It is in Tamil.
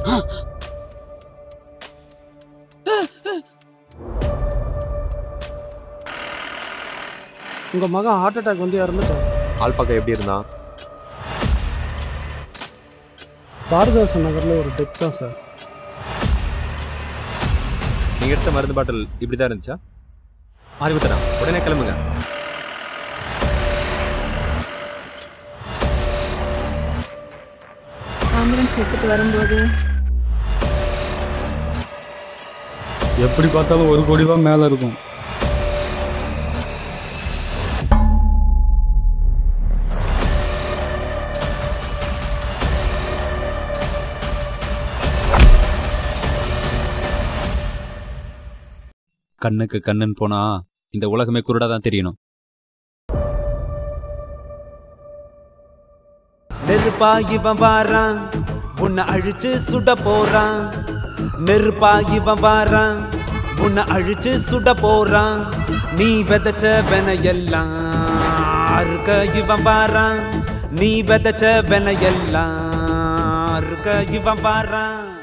உங்க மகன் ஹார்ட் அட்டாக் வந்து இறந்துட்டான் ஆள் பார்க்க எப்படி இருந்தான் பாரதாசன் நகர்ல ஒரு டெத் தான் சார் நீங்க எடுத்த மருந்து பாட்டில் இப்படி தான் இருந்துச்சா அறிவுத்தரா உடனே கிளம்புங்க ஆம்புலன்ஸ் எடுத்துட்டு வரும்போது எப்படி பார்த்தாலும் ஒரு கோடி ரூபா மேலே இருக்கும் கண்ணுக்கு கண்ணுன்னு போனா இந்த உலகமே குருடா தான் தெரியணும் நெருப்பா இவன் வாரான் உன்னை அழிச்சு சுட போறான் நெருப்பா இவன் வாரான் உன்னை அழிச்சு சுட போறான் நீ விதைச்ச வெனையெல்லாம் அறுக்க இவன் வாரான் நீ விதைச்ச வெனையெல்லாம் அறுக்க இவன் வாரான்